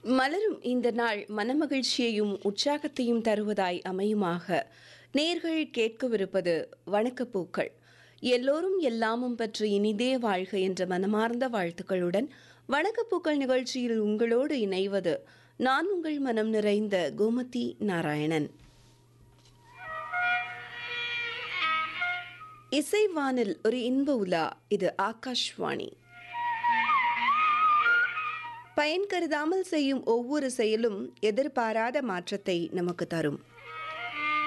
மலரும் இந்த நாள் மனமகிழ்ச்சியையும் உற்சாகத்தையும் தருவதாய் அமையுமாக நேர்கள் கேட்கவிருப்பது வணக்கப்பூக்கள் எல்லோரும் எல்லாமும் பற்றி இனிதே வாழ்க என்ற மனமார்ந்த வாழ்த்துக்களுடன் வணக்கப்பூக்கள் நிகழ்ச்சியில் உங்களோடு இணைவது நான் உங்கள் மனம் நிறைந்த கோமதி நாராயணன் இசைவானில் ஒரு இன்ப உலா இது ஆகாஷ்வாணி பயன் கருதாமல் செய்யும் ஒவ்வொரு செயலும் எதிர்பாராத மாற்றத்தை நமக்கு தரும்